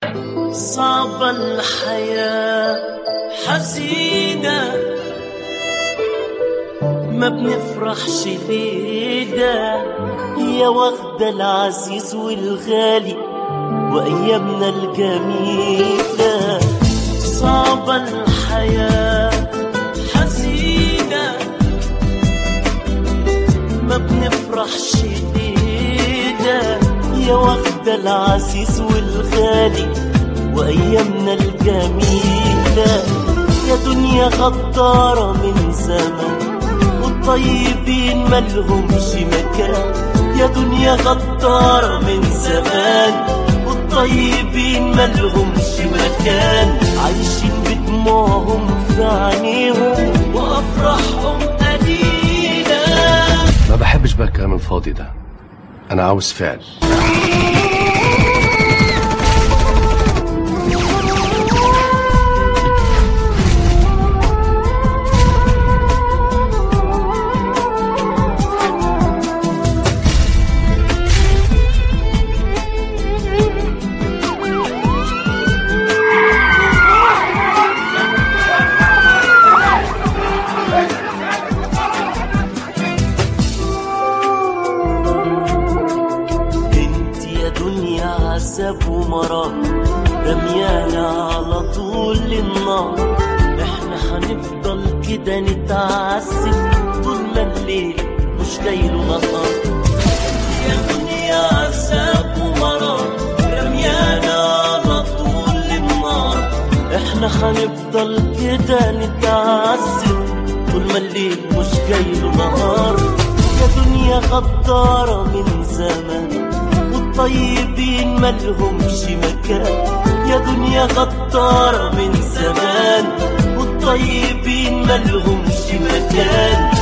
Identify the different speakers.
Speaker 1: صعبة الحياة حزينة ما بنفرحش ليلة يا واخدة العزيز والغالي وأيامنا الجميلة صعبة الحياة حزينة ما بنفرحش ليلة يا واخدة العزيز والغالي وأيامنا الجميلة يا دنيا غدارة من زمان والطيبين ملهمش مكان يا دنيا غدارة من زمان والطيبين ملهمش مكان عايشين بدموعهم في عينيهم وأفراحهم قليلة
Speaker 2: ما بحبش بقى الكلام الفاضي ده انا عاوز فعل
Speaker 1: انت يا دنيا عذاب ومرار رميانا على طول النار احنا هنفضل كده نتعذب طول ما الليل مش جاي له نهار يا دنيا عذاب ومرار رميانا على طول النار احنا هنفضل كده نتعذب طول ما الليل مش جاي له نهار يا دنيا غدارة من زمان والطيبين ملهمش مكان يا دنيا غدارة من زمان والطيبين ملهمش مكان